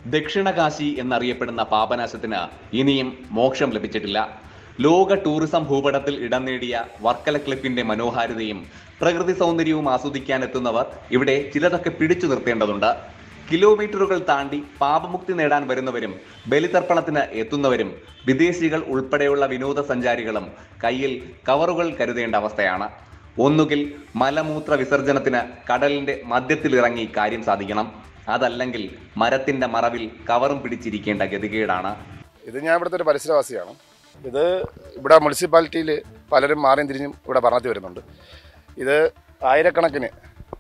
ദക്ഷിണകാശി എന്നറിയപ്പെടുന്ന പാപനാശത്തിന് ഇനിയും മോക്ഷം ലഭിച്ചിട്ടില്ല ലോക ടൂറിസം ഭൂപടത്തിൽ ഇടം നേടിയ വർക്കല ക്ലിപ്പിന്റെ മനോഹാരിതയും പ്രകൃതി സൗന്ദര്യവും ആസ്വദിക്കാൻ എത്തുന്നവർ ഇവിടെ ചിലതൊക്കെ പിടിച്ചു നിർത്തേണ്ടതുണ്ട് കിലോമീറ്ററുകൾ താണ്ടി പാപമുക്തി നേടാൻ വരുന്നവരും ബലിതർപ്പണത്തിന് എത്തുന്നവരും വിദേശികൾ ഉൾപ്പെടെയുള്ള വിനോദസഞ്ചാരികളും കയ്യിൽ കവറുകൾ കരുതേണ്ട അവസ്ഥയാണ് ഒന്നുകിൽ മലമൂത്ര വിസർജനത്തിന് കടലിന്റെ മധ്യത്തിലിറങ്ങി കാര്യം സാധിക്കണം അതല്ലെങ്കിൽ മരത്തിന്റെ മറവിൽ കവറും പിടിച്ചിരിക്കേണ്ട ഗതികേടാണ് ഇത് ഞാൻ ഇവിടുത്തെ ഒരു പരിസരവാസിയാണ് ഇത് ഇവിടെ മുനിസിപ്പാലിറ്റിയിൽ പലരും മാറിയും തിരിഞ്ഞും ഇവിടെ ഭരണത്തിൽ വരുന്നുണ്ട് ഇത് ആയിരക്കണക്കിന്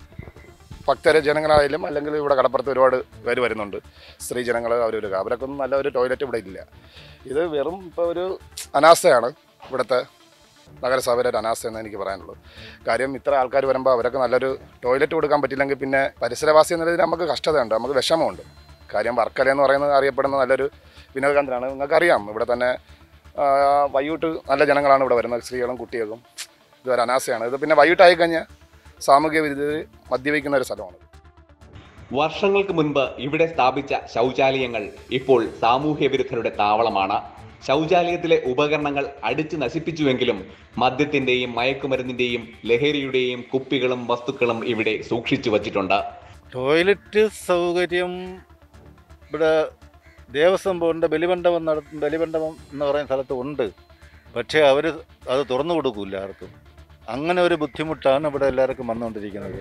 ഭക്തര ജനങ്ങളായാലും അല്ലെങ്കിൽ ഇവിടെ കടപ്പുറത്ത് ഒരുപാട് പേര് വരുന്നുണ്ട് സ്ത്രീ ജനങ്ങൾ അവർ വരിക അവരൊക്കെ ഒന്നും നല്ല ഒരു ടോയ്ലറ്റ് ഇവിടെ ഇല്ല ഇത് വെറും ഇപ്പോൾ ഒരു അനാസ്ഥയാണ് ഇവിടുത്തെ നഗരസഭയുടെ ഒരു അനാസ്ഥ എന്ന് എനിക്ക് പറയാനുള്ളത് കാര്യം ഇത്ര ആൾക്കാർ വരുമ്പോൾ അവരൊക്കെ നല്ലൊരു ടോയ്ലറ്റ് കൊടുക്കാൻ പറ്റില്ലെങ്കിൽ പിന്നെ പരിസരവാസി എന്നതിൽ നമുക്ക് കഷ്ടതയുണ്ട് നമുക്ക് വിഷമമുണ്ട് കാര്യം വർക്കല എന്ന് പറയുന്നത് അറിയപ്പെടുന്ന നല്ലൊരു വിനോദകേന്ദ്രമാണ് നിങ്ങൾക്കറിയാം ഇവിടെ തന്നെ ആ, വൈകിട്ട് നല്ല ജനങ്ങളാണ് ഇവിടെ വരുന്നത് സ്ത്രീകളും കുട്ടികളും ഇതൊരു അനാസ്ഥയാണ് ഇത് പിന്നെ വൈകിട്ടായി കഴിഞ്ഞാൽ സാമൂഹ്യ വിരുദ്ധർ മദ്യപിക്കുന്ന ഒരു സ്ഥലമാണ് വർഷങ്ങൾക്ക് മുൻപ് ഇവിടെ സ്ഥാപിച്ച ശൗചാലയങ്ങൾ ഇപ്പോൾ സാമൂഹ്യ വിരുദ്ധരുടെ താവളമാണ് ശൗചാലയത്തിലെ ഉപകരണങ്ങൾ അടിച്ചു നശിപ്പിച്ചുവെങ്കിലും മദ്യത്തിന്റെയും മയക്കുമരുന്നിന്റെയും ലഹരിയുടെയും കുപ്പികളും വസ്തുക്കളും ഇവിടെ സൂക്ഷിച്ചു വച്ചിട്ടുണ്ട് ടോയ്ലറ്റ് സൗകര്യം ഇവിടെ ദേവസ്വം ബോർഡിൻ്റെ ബലിമണ്ഡപം നട ബലിമണ്ഡപം എന്ന് പറയുന്ന സ്ഥലത്ത് ഉണ്ട് പക്ഷേ അവർ അത് തുറന്നു കൊടുക്കില്ല ആർക്കും അങ്ങനെ ഒരു ബുദ്ധിമുട്ടാണ് ഇവിടെ എല്ലാവർക്കും വന്നുകൊണ്ടിരിക്കുന്നത്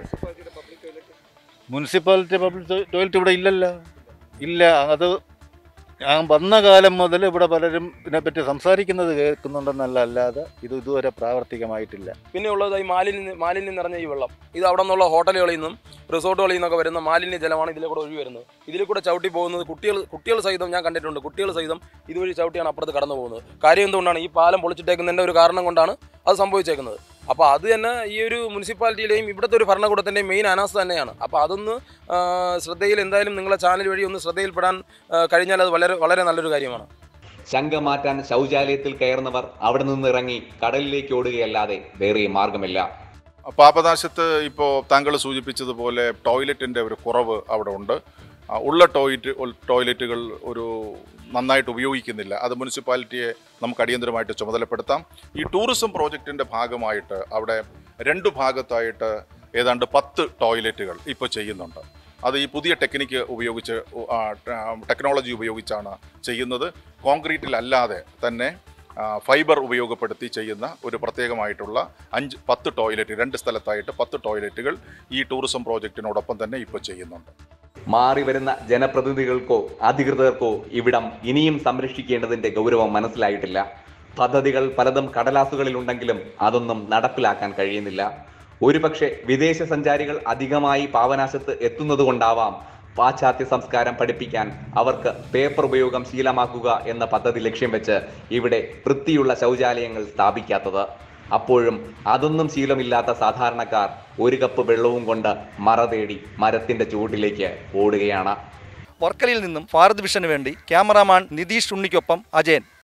മുനിസിപ്പാലിറ്റി പബ്ലിക് ടോയ്ലറ്റ് ഇവിടെ ഇല്ലല്ലോ ഇല്ല അത് ഞാൻ വന്ന കാലം മുതൽ ഇവിടെ പലരും ഇതിനെപ്പറ്റി സംസാരിക്കുന്നത് കേൾക്കുന്നുണ്ടെന്നല്ല അല്ലാതെ ഇത് ഇതുവരെ പ്രാവർത്തികമായിട്ടില്ല പിന്നെ ഉള്ളത് ഈ മാലിന്യം മാലിന്യം നിറഞ്ഞ ഈ വെള്ളം ഇത് അവിടെ നിന്നുള്ള ഹോട്ടലുകളിൽ നിന്നും റിസോർട്ടുകളിൽ നിന്നൊക്കെ വരുന്ന മാലിന്യ ജലമാണ് ഇതിലെ കൂടെ ഒഴുകി വരുന്നത് ഇതിൽ കൂടെ ചവിട്ടി പോകുന്നത് കുട്ടികൾ കുട്ടികൾ സഹിതം ഞാൻ കണ്ടിട്ടുണ്ട് കുട്ടികൾ സഹിതം ഇതുവഴി ചവിട്ടിയാണ് അപ്പുറത്ത് കടന്നു പോകുന്നത് കാര്യം എന്തുകൊണ്ടാണ് ഈ പാലം പൊളിച്ചിട്ടേക്കുന്നതിൻ്റെ ഒരു കാരണം കൊണ്ടാണ് അത് സംഭവിച്ചേക്കുന്നത് അപ്പോൾ അത് തന്നെ ഈ ഒരു മുനിസിപ്പാലിറ്റിയിലെയും ഇവിടുത്തെ ഒരു ഭരണകൂടത്തിൻ്റെയും മെയിൻ അനാസ്ഥ തന്നെയാണ് അപ്പോൾ അതൊന്ന് ആ, ശ്രദ്ധയിൽ എന്തായാലും നിങ്ങളെ ചാനൽ വഴി ഒന്ന് ശ്രദ്ധയിൽപ്പെടാൻ ആ, കഴിഞ്ഞാൽ അത് വളരെ വളരെ നല്ലൊരു കാര്യമാണ് ശങ്ക മാറ്റാൻ ശൗചാലയത്തിൽ കയറുന്നവർ അവിടെ നിന്ന് ഇറങ്ങി കടലിലേക്ക് ഓടുകയല്ലാതെ വേറെ മാർഗമില്ല പാപനാശത്ത് ഇപ്പോൾ താങ്കൾ സൂചിപ്പിച്ചതുപോലെ ടോയ്ലറ്റിൻ്റെ ഒരു കുറവ് അവിടെ ഉണ്ട് ആ, ഉള്ള ടോയ്ലറ്റ് ടോയ്ലറ്റുകൾ ഒരു നന്നായിട്ട് ഉപയോഗിക്കുന്നില്ല അത് മുനിസിപ്പാലിറ്റിയെ നമുക്ക് അടിയന്തരമായിട്ട് ചുമതലപ്പെടുത്താം ഈ ടൂറിസം പ്രോജക്റ്റിൻ്റെ ഭാഗമായിട്ട് അവിടെ രണ്ട് ഭാഗത്തായിട്ട് ഏതാണ്ട് പത്ത് ടോയ്ലറ്റുകൾ ഇപ്പോൾ ചെയ്യുന്നുണ്ട് അത് ഈ പുതിയ ടെക്നിക്ക് ഉപയോഗിച്ച് ആ, ടെക്നോളജി ഉപയോഗിച്ചാണ് ചെയ്യുന്നത് കോൺക്രീറ്റിലല്ലാതെ തന്നെ ആ, ഫൈബർ ഉപയോഗപ്പെടുത്തി ചെയ്യുന്ന ഒരു പ്രത്യേകമായിട്ടുള്ള അഞ്ച് പത്ത് ടോയ്ലറ്റ് രണ്ട് സ്ഥലത്തായിട്ട് പത്ത് ടോയ്ലറ്റുകൾ ഈ ടൂറിസം പ്രോജക്റ്റിനോടൊപ്പം തന്നെ ഇപ്പോൾ ചെയ്യുന്നുണ്ട് മാറി വരുന്ന ജനപ്രതിനിധികൾക്കോ അധികൃതർക്കോ ഇവിടം ഇനിയും സംരക്ഷിക്കേണ്ടതിന്റെ ഗൗരവം മനസ്സിലായിട്ടില്ല പദ്ധതികൾ പലതും കടലാസുകളിൽ ഉണ്ടെങ്കിലും അതൊന്നും നടപ്പിലാക്കാൻ കഴിയുന്നില്ല ഒരുപക്ഷെ വിദേശ സഞ്ചാരികൾ അധികമായി പാവനാശത്ത് എത്തുന്നതുകൊണ്ടാവാം പാശ്ചാത്യ സംസ്കാരം പഠിപ്പിക്കാൻ അവർക്ക് പേപ്പർ ഉപയോഗം ശീലമാക്കുക എന്ന പദ്ധതി ലക്ഷ്യം വെച്ച് ഇവിടെ വൃത്തിയുള്ള ശൗചാലയങ്ങൾ സ്ഥാപിക്കാത്തത് അപ്പോഴും അതൊന്നും ശീലമില്ലാത്ത സാധാരണക്കാർ ഒരു കപ്പ് വെള്ളവും കൊണ്ട് മറ തേടി മരത്തിന്റെ ചുവട്ടിലേക്ക് ഓടുകയാണ് വർക്കലയിൽ നിന്നും ഭാരത് വിഷന് വേണ്ടി ക്യാമറാമാൻ നിതീഷ് ഉണ്ണിക്കൊപ്പം അജയൻ